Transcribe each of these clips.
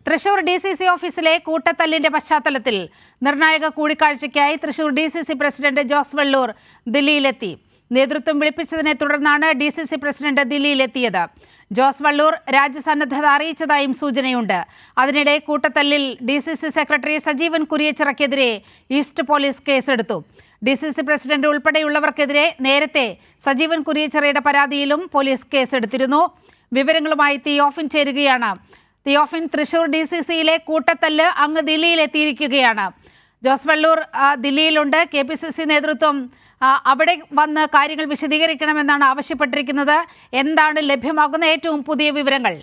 Thrissur D C C ഓഫീസിലെ കൂട്ടത്തല്ലിന്റെ പശ്ചാത്തലത്തിൽ നിർണായക കൂടിക്കാഴ്ചയ്ക്കായി Thrissur D C C president Jose Vellur ദില്ലിയിലെത്തി നേതൃത്വം വിളിപ്പിച്ചതിനെ തുടർന്നാണ് ഡി സി സി പ്രസിഡന്റ് ദില്ലിയിലെത്തിയത് ജോസ് വള്ളൂർ രാജ്യസന്നദ്ധത അറിയിച്ചതായും സൂചനയുണ്ട് അതിനിടെ കൂട്ടത്തല്ലിൽ D C C secretary Sajeevan കുരിയച്ചിറക്കെതിരെ ഈസ്റ്റ് പോലീസ് കേസെടുത്തു ഡി സി സി പ്രസിഡന്റ് ഉൾപ്പെടെയുള്ളവർക്കെതിരെ നേരത്തെ സജീവൻ കുരിയച്ചിറയുടെ പരാതിയിലും പോലീസ് കേസെടുത്തിരുന്നു വിവരങ്ങളുമായി തിയോഫിൻ ചേരുകയാണ് തിയോഫിൻ തൃശൂർ ഡി സി സിയിലെ കൂട്ടത്തല്ല് അങ്ങ് ദില്ലിയിലെത്തിയിരിക്കുകയാണ് ജോസ് വള്ളൂർ ആ, ദില്ലിയിലുണ്ട് കെ പി സി സി നേതൃത്വം ആ, അവിടെ വന്ന് കാര്യങ്ങൾ വിശദീകരിക്കണമെന്നാണ് ആവശ്യപ്പെട്ടിരിക്കുന്നത് എന്താണ് ലഭ്യമാകുന്ന ഏറ്റവും പുതിയ വിവരങ്ങൾ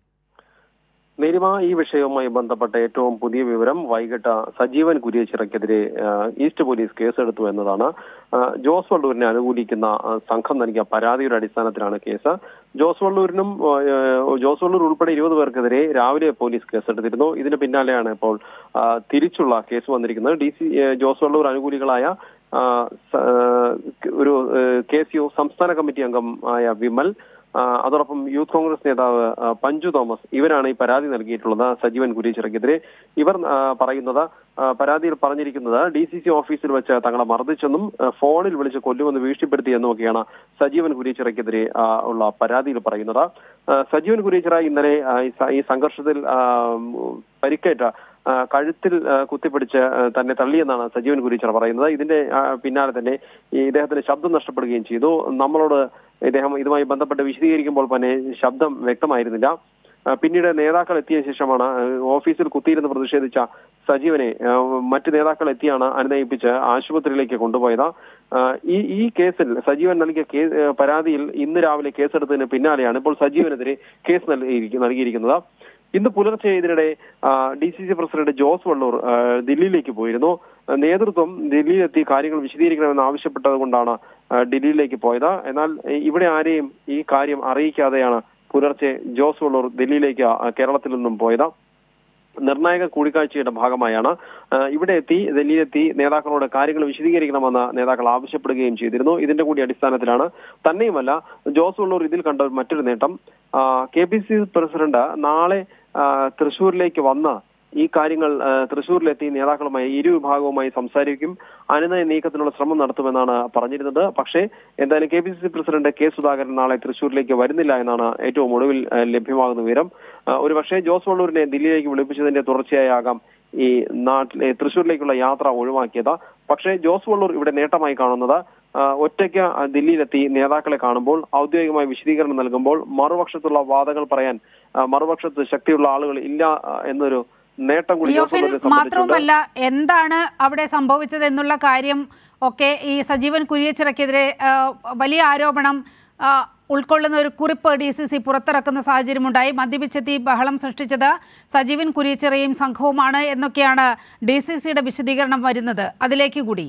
നീലിമ ഈ വിഷയവുമായി ബന്ധപ്പെട്ട ഏറ്റവും പുതിയ വിവരം വൈകിട്ട് സജീവൻ കുരിയച്ചിറക്കെതിരെ ആ, ഈസ്റ്റ് പോലീസ് കേസെടുത്തു എന്നതാണ് ആ, ജോസ് വള്ളൂരിനെ അനുകൂലിക്കുന്ന ആ, സംഘം നൽകിയ പരാതിയുടെ അടിസ്ഥാനത്തിലാണ് കേസ് ജോസ് വള്ളൂരിനും ആ, ജോസ് വള്ളൂർ ഉൾപ്പെടെ ഇരുപത് പേർക്കെതിരെ രാവിലെ പോലീസ് കേസെടുത്തിരുന്നു ഇതിന് പിന്നാലെയാണ് ഇപ്പോൾ ആ, തിരിച്ചുള്ള കേസ് വന്നിരിക്കുന്നത് ഡി സി ജോസ് വള്ളൂർ അനുകൂലികളായ ആ, സ- ആ, ഒരു കെ സി യു സംസ്ഥാന കമ്മിറ്റി അംഗം ആയ വിമൽ ആ, അതോടൊപ്പം യൂത്ത് കോൺഗ്രസ് നേതാവ് ആ, പഞ്ചു തോമസ് ഇവരാണ് ഈ പരാതി നൽകിയിട്ടുള്ളത് സജീവൻ കുരീച്ചിറക്കെതിരെ ഇവർ ആ, പറയുന്നത് ആ, പരാതിയിൽ പറഞ്ഞിരിക്കുന്നത് ഡി സി സി ഓഫീസിൽ വെച്ച് തങ്ങളെ മർദ്ദിച്ചെന്നും ആ, ഫോണിൽ വിളിച്ച് കൊല്ലുമെന്ന് ഭീഷണിപ്പെടുത്തിയെന്നുമൊക്കെയാണ് സജീവൻ കുരീച്ചിറക്കെതിരെ ആ, ഉള്ള പരാതിയിൽ പറയുന്നത് ആ, സജീവൻ കുരീച്ചിറ ഇന്നലെ ആ, ഈ സ- ഈ സംഘർഷത്തിൽ ആ, പരിക്കേറ്റ ആ, കഴുത്തിൽ ആ, കുത്തിപ്പിടിച്ച് ആ, തന്നെ തള്ളിയെന്നാണ് സജീവൻ കുരീച്ചിറ പറയുന്നത് ഇതിന്റെ ആ, പിന്നാലെ തന്നെ ഈ ഇദ്ദേഹത്തിന് ശബ്ദം നഷ്ടപ്പെടുകയും ചെയ്തു നമ്മളോട് ഇദ്ദേഹം ഇതുമായി ബന്ധപ്പെട്ട് വിശദീകരിക്കുമ്പോൾ തന്നെ ശബ്ദം വ്യക്തമായിരുന്നില്ല ആ, പിന്നീട് നേതാക്കൾ എത്തിയ ശേഷമാണ് ആ, ഓഫീസിൽ കുത്തിയിരുന്ന് പ്രതിഷേധിച്ച സജീവനെ ആ, മറ്റ് നേതാക്കൾ എത്തിയാണ് അനുനയിപ്പിച്ച് ആശുപത്രിയിലേക്ക് കൊണ്ടുപോയത് ആ, ഈ ഈ കേസിൽ സജീവൻ നൽകിയ കേ- ആ, പരാതിയിൽ ഇന്ന് രാവിലെ കേസെടുത്തതിന് പിന്നാലെയാണ് ഇപ്പോൾ സജീവനെതിരെ കേസ് നൽകിയിരിക്ക- നൽകിയിരിക്കുന്നത് ഇന്ന് പുലർച്ചെ ഇതിനിടെ D C C president Jose Vallur ആ, ദില്ലിയിലേക്ക് പോയിരുന്നു ആ, നേതൃത്വം ദില്ലിയിലെത്തി കാര്യങ്ങൾ വിശദീകരിക്കണമെന്ന് ആവശ്യപ്പെട്ടത് കൊണ്ടാണ് ആ, ദില്ലിയിലേക്ക് പോയത് എന്നാൽ ഈ- ഇവിടെ ആരെയും ഈ കാര്യം അറിയിക്കാതെയാണ് പുലർച്ചെ ജോസ് വള്ളൂർ ദില്ലിയിലേക്ക് ആ, കേരളത്തിൽ നിന്നും പോയത് നിർണായക കൂടിക്കാഴ്ചയുടെ ഭാഗമായാണ് ആ, ഇവിടെ എത്തി ഡൽഹിയിലെത്തി നേതാക്കളോട് കാര്യങ്ങൾ വിശദീകരിക്കണമെന്ന് നേതാക്കൾ ആവശ്യപ്പെടുകയും ചെയ്തിരുന്നു ഇതിന്റെ കൂടി അടിസ്ഥാനത്തിലാണ് തന്നെയുമല്ല ജോസ് ഉള്ളൂർ ഇതിൽ കണ്ട മറ്റൊരു നേട്ടം കെ പി സി പ്രസിഡന്റ് നാളെ ആ, തൃശൂരിലേക്ക് വന്ന് ഈ കാര്യങ്ങൾ ആ, തൃശൂരിലെത്തി നേതാക്കളുമായി ഇരു വിഭാഗവുമായി സംസാരിക്കും അനുനയ നീക്കത്തിനുള്ള ശ്രമം നടത്തുമെന്നാണ് പറഞ്ഞിരുന്നത് പക്ഷേ എന്തായാലും K P C C president K Sudhakaran നാളെ തൃശൂരിലേക്ക് വരുന്നില്ല എന്നാണ് ഏറ്റവും ഒടുവിൽ ആ, ലഭ്യമാകുന്ന വിവരം ആ, ഒരു പക്ഷേ ജോസ് വള്ളൂരിനെ ദില്ലിയിലേക്ക് വിളിപ്പിച്ചതിന്റെ തുടർച്ചയായാകാം ഈ നാട്ടിലെ തൃശൂരിലേക്കുള്ള യാത്ര ഒഴിവാക്കിയത് പക്ഷേ ജോസ് വള്ളൂർ ഇവിടെ നേട്ടമായി കാണുന്നത് ആ, ഒറ്റയ്ക്ക് ആ, ദില്ലിയിലെത്തി നേതാക്കളെ കാണുമ്പോൾ ഔദ്യോഗികമായ വിശദീകരണം നൽകുമ്പോൾ മറുപക്ഷത്തുള്ള വാദങ്ങൾ പറയാൻ ആ, മറുപക്ഷത്ത് ശക്തിയുള്ള ആളുകൾ ഇല്ല ആ, എന്നൊരു നേട്ടം കൂടി ജോസ് തിയോഫിൻ വള്ളൂരിനെ സംബന്ധിച്ചുണ്ട് മാത്രവുമല്ല എന്താണ് അവിടെ സംഭവിച്ചത് എന്നുള്ള കാര്യം ഒക്കെ ഈ സജീവൻ കുരിയച്ചിറക്കെതിരെ ആ, വലിയ ആരോപണം ആ, ഉൾക്കൊള്ളുന്ന ഒരു കുറിപ്പ് ഡി സി സി പുറത്തിറക്കുന്ന സാഹചര്യമുണ്ടായി മദ്യപിച്ചെത്തി ബഹളം സൃഷ്ടിച്ചത് സജീവൻ കുരിയച്ചിറയും സംഘവുമാണ് എന്നൊക്കെയാണ് ഡി സി സിയുടെ വിശദീകരണം വരുന്നത് അതിലേക്ക് കൂടി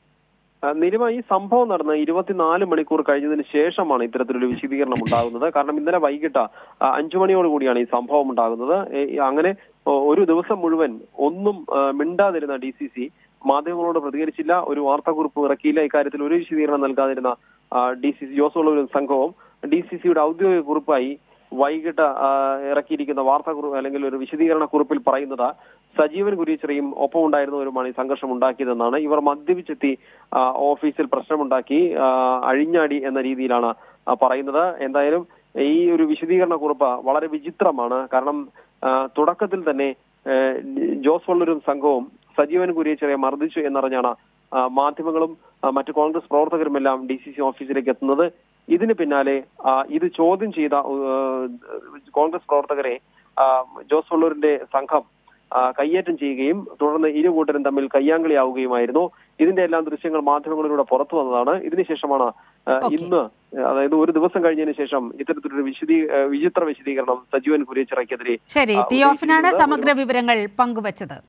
ആ, നിരുമ ഈ സംഭവം നടന്ന് ഇരുപത്തിനാല് മണിക്കൂർ കഴിഞ്ഞതിന് ശേഷമാണ് ഇത്തരത്തിലൊരു വിശദീകരണം ഉണ്ടാകുന്നത് കാരണം ഇന്നലെ വൈകിട്ട് ആ, അഞ്ചു മണിയോട് കൂടിയാണ് ഈ സംഭവം ഉണ്ടാകുന്നത് ഏ, ഈ അങ്ങനെ ഒ- ഒരു ദിവസം മുഴുവൻ ഒന്നും ആ, മിണ്ടാതിരുന്ന ഡി സി സി മാധ്യമങ്ങളോട് പ്രതികരിച്ചില്ല ഒരു വാർത്താക്കുറിപ്പ് ഇറക്കിയില്ല ഇക്കാര്യത്തിൽ ഒരു വിശദീകരണം നൽകാതിരുന്ന ഡി സി സി ജോസുള്ള സംഘവും ഡി സി സിയുടെ ഔദ്യോഗിക കുറിപ്പായി വൈകിട്ട് ആ, ഇറക്കിയിരിക്കുന്ന വാർത്താക്കുറിപ്പ് അല്ലെങ്കിൽ ഒരു വിശദീകരണ കുറിപ്പിൽ പറയുന്നത് സജീവൻ കുരീച്ചറയും ഒപ്പം ഉണ്ടായിരുന്നവരുമാണ് ഈ സംഘർഷം ഉണ്ടാക്കിയതെന്നാണ് ഇവർ മദ്യപിച്ചെത്തി ആ, ഓഫീസിൽ പ്രശ്നമുണ്ടാക്കി ആ, അഴിഞ്ഞാടി എന്ന രീതിയിലാണ് ആ, പറയുന്നത് എന്തായാലും ഈ ഒരു വിശദീകരണ കുറിപ്പ് വളരെ വിചിത്രമാണ് കാരണം ആ, തുടക്കത്തിൽ തന്നെ ഏ, ജോസ് വള്ളൂരും സംഘവും സജീവൻ കുരിയച്ചറെ മർദ്ദിച്ചു എന്നറിഞ്ഞാണ് ആ, മാധ്യമങ്ങളും ആ, മറ്റു കോൺഗ്രസ് പ്രവർത്തകരുമെല്ലാം ഡി സി സി ഓഫീസിലേക്ക് എത്തുന്നത് ഇതിന് പിന്നാലെ ആ, ഇത് ചോദ്യം ചെയ്ത ആ, കോൺഗ്രസ് പ്രവർത്തകരെ ആ, ജോസ് വള്ളൂരിന്റെ സംഘം ആ, കയ്യേറ്റം ചെയ്യുകയും തുടർന്ന് ഇരു കൂട്ടരും തമ്മിൽ കയ്യാങ്കളിയാവുകയുമായിരുന്നു ഇതിന്റെ എല്ലാം ദൃശ്യങ്ങൾ മാധ്യമങ്ങളിലൂടെ പുറത്തു വന്നതാണ് ഇതിനുശേഷമാണ് ആ, Okay. ഇന്ന് അതായത് ഒരു ദിവസം കഴിഞ്ഞതിന് ശേഷം ഇത്തരത്തിലൊരു വിശദീ ആ, വിചിത്ര വിശദീകരണം സജീവൻ കുരിയച്ചിറയ്ക്കെതിരെ ശരി ആ, തിയോഫിനാണ് ഉന്നയിച്ചിട്ടുണ്ട്. സമഗ്ര വിവരങ്ങൾ പങ്കുവച്ചത്